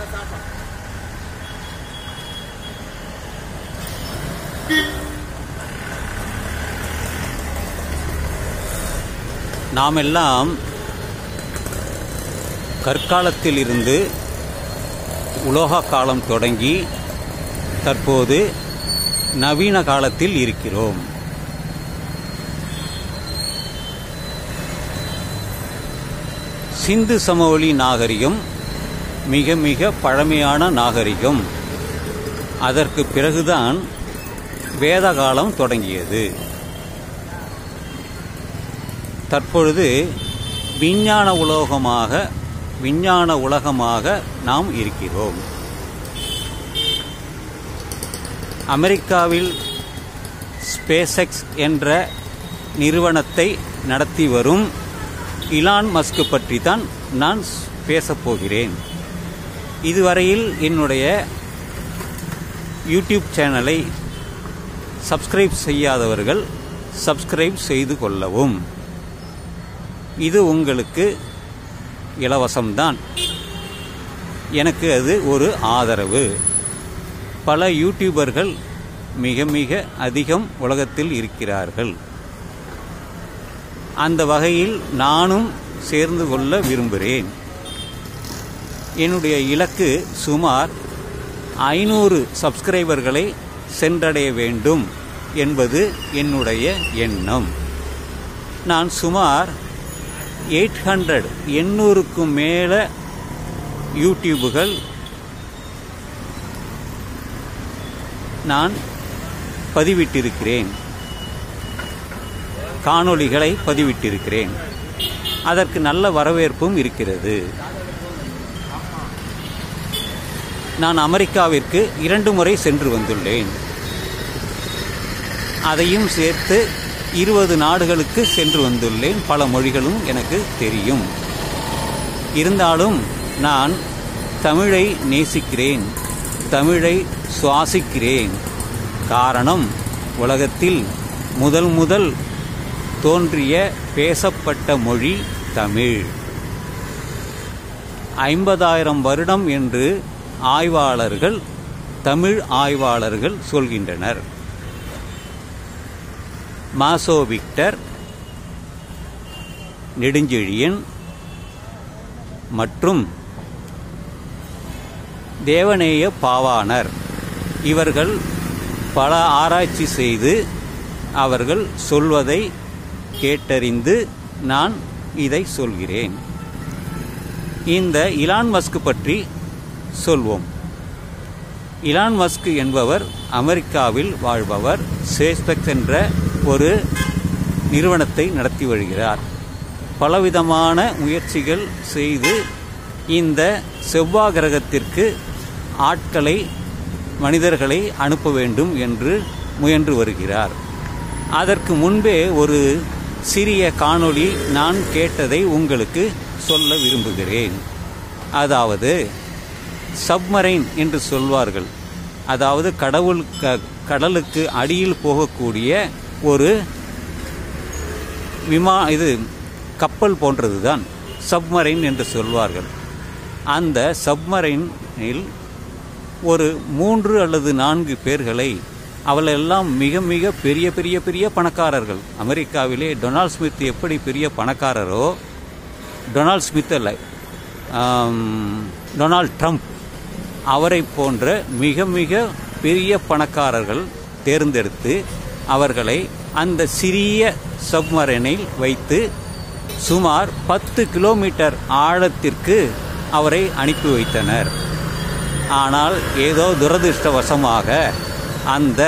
நாமெல்லாம் கற்காலத்தில் இருந்து உலோக காலம் தொடங்கி தற்போது நவீன காலத்தில் இருக்கிறோம் சிந்து சமவெளி நாகரிகம் மிக மிக பழமையான நாகரிகம் அதற்கு பிறகுதான் வேத காலம் தொடங்கியது தற்பொழுது விஞ்ஞான உலோகமாக விஞ்ஞான உலகமாக நாம் இருக்கிறோம் அமெரிக்காவில் ஸ்பேசெக்ஸ் என்ற நிறுவனத்தை நடத்தி வரும் இலான் மஸ்க் பற்றி தான் நான் பேசப் போகிறேன் இதுவரையில் என்னுடைய யூடியூப் சேனலை சப்ஸ்கிரைப் செய்யாதவர்கள் சப்ஸ்கிரைப் செய்து கொள்ளவும் இது உங்களுக்கு இலவசம்தான் எனக்கு அது ஒரு ஆதரவு பல யூடியூபர்கள் மிக மிக அதிகம் உலகத்தில் இருக்கிறார்கள் அந்த வகையில் நானும் சேர்ந்து கொள்ள விரும்புகிறேன் என்னுடைய இலக்கு சுமார் ஐநூறு சப்ஸ்கிரைபர்களை சென்றடைய வேண்டும் என்பது என்னுடைய எண்ணம் நான் சுமார் எயிட் ஹண்ட்ரட் எண்ணூறுக்கும் மேலே யூடியூபுகள் நான் பதிவிட்டிருக்கிறேன் காணொளிகளை பதிவிட்டிருக்கிறேன் அதற்கு நல்ல வரவேற்பும் இருக்கிறது நான் அமெரிக்காவிற்கு இரண்டு முறை சென்று வந்துள்ளேன் அதையும் சேர்த்து இருபது நாடுகளுக்கு சென்று வந்துள்ளேன் பல மொழிகளும் எனக்கு தெரியும் இருந்தாலும் நான் தமிழை நேசிக்கிறேன் தமிழை சுவாசிக்கிறேன் காரணம் உலகத்தில் முதல் முதல் தோன்றிய பேசப்பட்ட மொழி தமிழ் ஐம்பதாயிரம் வருடம் என்று ஆய்வாளர்கள் தமிழ் ஆய்வாளர்கள் சொல்கின்றனர் மாசோ விக்டர் நெடுஞ்செழியன் மற்றும் தேவநேய பாவாணர் இவர்கள் பல ஆராய்ச்சி செய்து அவர்கள் சொல்வதை கேட்டறிந்து நான் இதை சொல்கிறேன் இந்த இலான் மஸ்க் பற்றி சொல்வோம் இலான் மஸ்க் என்பவர் அமெரிக்காவில் வாழ்பவர் சேஸ்பெக்ஸ் என்ற ஒரு நிறுவனத்தை நடத்தி வருகிறார் பலவிதமான முயற்சிகள் செய்து இந்த செவ்வாய் கிரகத்திற்கு ஆட்களை மனிதர்களை அனுப்ப வேண்டும் என்று முயன்று வருகிறார் அதற்கு முன்பே ஒரு சிறிய காணொளி நான் கேட்டதை உங்களுக்கு சொல்ல விரும்புகிறேன் அதாவது சப்மரைன் என்று சொல்வார்கள் அதாவது கடவுள் க கடலுக்கு அடியில் போகக்கூடிய ஒரு விமா இது கப்பல் போன்றது தான் சப்மரைன் என்று சொல்வார்கள் அந்த சப்மரைனில் ஒரு மூன்று அல்லது நான்கு பேர்களை அவளெல்லாம் மிக மிக பெரிய பெரிய பெரிய பணக்காரர்கள் அமெரிக்காவிலே டொனால்ட் ஸ்மித் எப்படி பெரிய பணக்காரரோ டொனால்ட் ஸ்மித் அல்ல டொனால்ட் ட்ரம்ப் அவரை போன்ற மிக மிக பெரிய பணக்காரர்கள் தேர்ந்தெடுத்து அவர்களை அந்த சிறிய சப்மரைனில் வைத்து சுமார் பத்து கிலோமீட்டர் ஆழத்திற்கு அவரை அனுப்பி வைத்தனர் ஆனால் ஏதோ துரதிருஷ்டவசமாக அந்த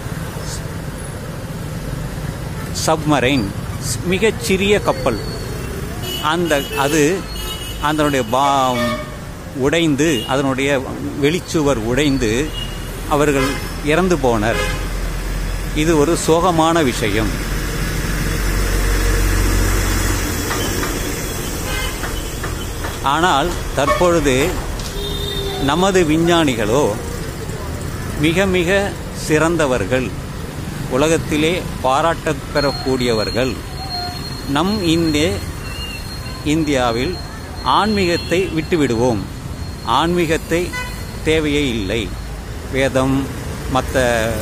சப்மரைன் மிகச்சிறிய கப்பல் அந்த அது அதனுடைய பா உடைந்து அதனுடைய வெளிச்சுவர் உடைந்து அவர்கள் இறந்து போனர் இது ஒரு சோகமான விஷயம் ஆனால் தற்பொழுது நமது விஞ்ஞானிகளோ மிக மிக சிறந்தவர்கள் உலகத்திலே பாராட்டப் பெறக்கூடியவர்கள் நம் இந்த இந்தியாவில் ஆன்மீகத்தை விட்டுவிடுவோம் ஆன்மீகத்தை தேவையே இல்லை வேதம் மற்ற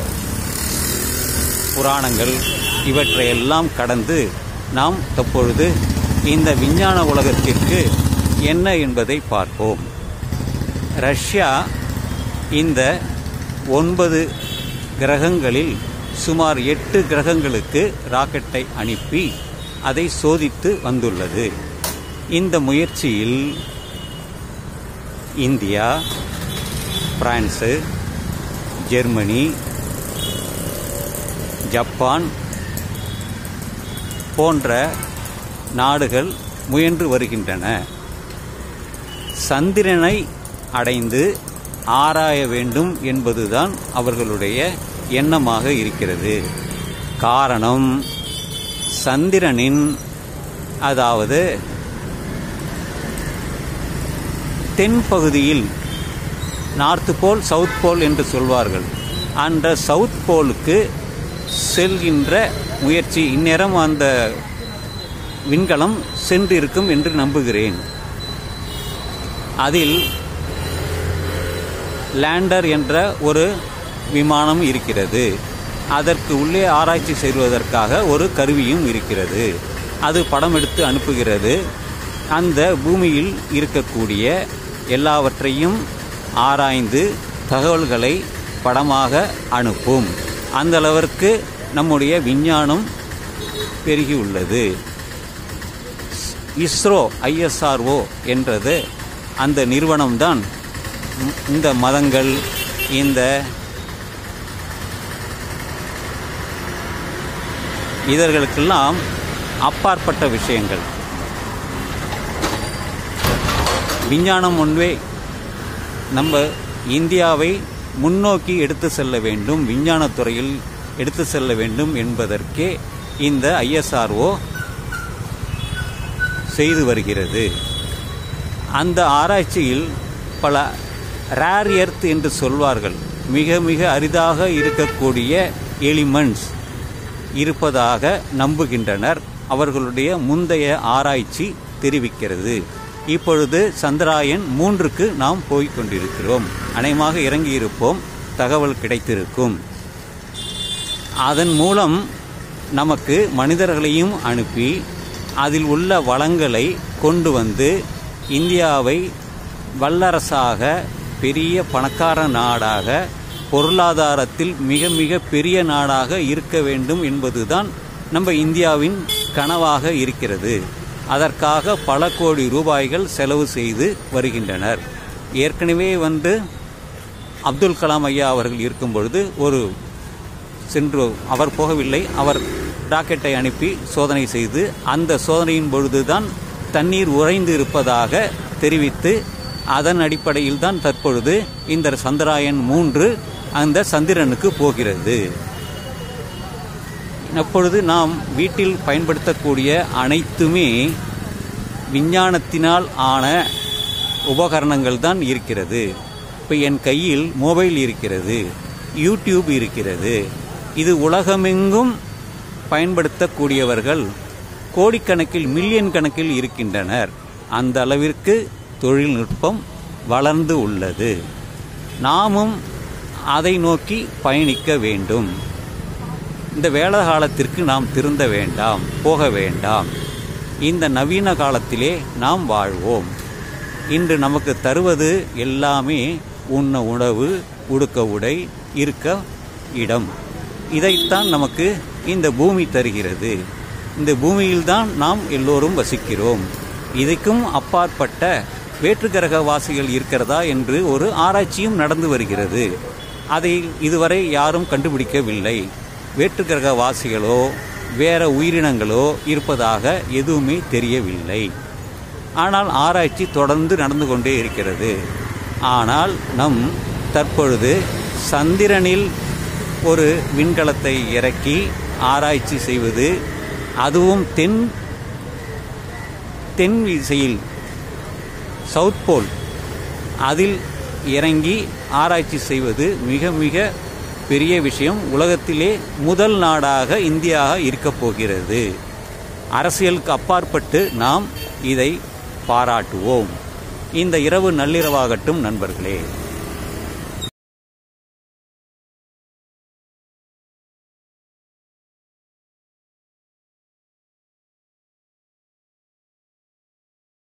புராணங்கள் இவற்றையெல்லாம் கடந்து நாம் தற்பொழுது இந்த விஞ்ஞான உலகத்திற்கு என்ன என்பதை பார்ப்போம் ரஷ்யா இந்த ஒன்பது கிரகங்களில் சுமார் எட்டு கிரகங்களுக்கு ராக்கெட்டை அனுப்பி அதை சோதித்து வந்துள்ளது இந்த முயற்சியில் இந்தியா பிரான்ஸு ஜெர்மனி ஜப்பான் போன்ற நாடுகள் முயன்று வருகின்றன சந்திரனை அடைந்து ஆராய வேண்டும் என்பதுதான் அவர்களுடைய எண்ணமாக இருக்கிறது காரணம் சந்திரனின் அதாவது தென்பகுதியில் நார்த் போல் சவுத் போல் என்று சொல்வார்கள் அந்த சவுத் போலுக்கு செல்கின்ற முயற்சி இந்நேரம் அந்த விண்கலம் சென்றிருக்கும் என்று நம்புகிறேன் அதில் லேண்டர் என்ற ஒரு விமானம் இருக்கிறது அதற்கு உள்ளே ஆராய்ச்சி செய்வதற்காக ஒரு கருவியும் இருக்கிறது அது படம் எடுத்து அனுப்புகிறது அந்த பூமியில் இருக்கக்கூடிய எல்லாவற்றையும் ஆராய்ந்து தகவல்களை படமாக அனுப்பும் அந்த அளவிற்கு நம்முடைய விஞ்ஞானம் பெருகியுள்ளது இஸ்ரோ ஐஎஸ்ஆர்ஓ என்றது அந்த நிறுவனம்தான் இந்த மதங்கள் இந்த இதர்களுக்கெல்லாம் அப்பாற்பட்ட விஷயங்கள் விஞ்ஞானம் ஒன்றே நம்ம இந்தியாவை முன்னோக்கி எடுத்து செல்ல வேண்டும் விஞ்ஞானத் துறையில் எடுத்து செல்ல வேண்டும் என்பதற்கே இந்த ஐஎஸ்ஆர்ஓ செய்து வருகிறது அந்த ஆராய்ச்சியில் பல ரேர் எர்த் என்று சொல்வார்கள் மிக மிக அரிதாக இருக்கக்கூடிய எலிமெண்ட்ஸ் இருப்பதாக நம்புகின்றனர் அவர்களுடைய முந்தைய ஆராய்ச்சி தெரிவிக்கிறது இப்பொழுது சந்திராயன் மூன்றுக்கு நாம் போய்க் கொண்டிருக்கிறோம் அநேகமாக இறங்கியிருப்போம் தகவல் கிடைத்திருக்கும் அதன் மூலம் நமக்கு மனிதர்களையும் அனுப்பி அதில் உள்ள வளங்களை கொண்டு வந்து இந்தியாவை வல்லரசாக பெரிய பணக்கார நாடாக பொருளாதாரத்தில் மிக மிக பெரிய நாடாக இருக்க வேண்டும் என்பதுதான் நம்ம இந்தியாவின் கனவாக இருக்கிறது அதற்காக பல கோடி ரூபாய்கள் செலவு செய்து வருகின்றனர் ஏற்கனவே வந்து அப்துல் கலாம் ஐயா அவர்கள் இருக்கும் பொழுது ஒரு சென்று அவர் போகவில்லை அவர் ராக்கெட்டை அனுப்பி சோதனை செய்து அந்த சோதனையின் பொழுதுதான் தண்ணீர் உறைந்து இருப்பதாக தெரிவித்து அதன் அடிப்படையில் தான் தற்பொழுது இந்த சந்திராயன் மூன்று அந்த சந்திரனுக்கு போகிறது அப்பொழுது நாம் வீட்டில் பயன்படுத்தக்கூடிய அனைத்துமே விஞ்ஞானத்தினால் ஆன உபகரணங்கள் தான் இருக்கிறது இப்போ என் கையில் மொபைல் இருக்கிறது யூடியூப் இருக்கிறது இது உலகமெங்கும் பயன்படுத்தக்கூடியவர்கள் கோடிக்கணக்கில் மில்லியன் கணக்கில் இருக்கின்றனர் அந்த அளவிற்கு தொழில்நுட்பம் வளர்ந்து உள்ளது நாமும் அதை நோக்கி பயணிக்க வேண்டும் இந்த வேலை காலத்திற்கு நாம் திருந்த வேண்டாம் போக வேண்டாம் இந்த நவீன காலத்திலே நாம் வாழ்வோம் இன்று நமக்கு தருவது எல்லாமே உண்ண உணவு உடுக்க உடை இருக்க இடம் இதைத்தான் நமக்கு இந்த பூமி தருகிறது இந்த பூமியில்தான் நாம் எல்லோரும் வசிக்கிறோம் இதுக்கும் அப்பாற்பட்ட வேற்றுக்கிரக வாசிகள் இருக்கிறதா என்று ஒரு ஆராய்ச்சியும் நடந்து வருகிறது அதை இதுவரை யாரும் கண்டுபிடிக்கவில்லை வேற்றுக்கிரக வாசிகளோ வேற உயிரினங்களோ இருப்பதாக எதுவுமே தெரியவில்லை ஆனால் ஆராய்ச்சி தொடர்ந்து நடந்து கொண்டே இருக்கிறது ஆனால் நம் தற்பொழுது சந்திரனில் ஒரு விண்கலத்தை இறக்கி ஆராய்ச்சி செய்வது அதுவும் தென் தென் திசையில் சவுத் போல் அதில் இறங்கி ஆராய்ச்சி செய்வது மிக மிக பெரிய விஷயம் உலகத்திலே முதல் நாடாக இந்தியா இருக்கப் போகிறது அரசியலுக்கு அப்பாற்பட்டு நாம் இதை பாராட்டுவோம் இந்த இரவு நள்ளிரவாகட்டும் நண்பர்களே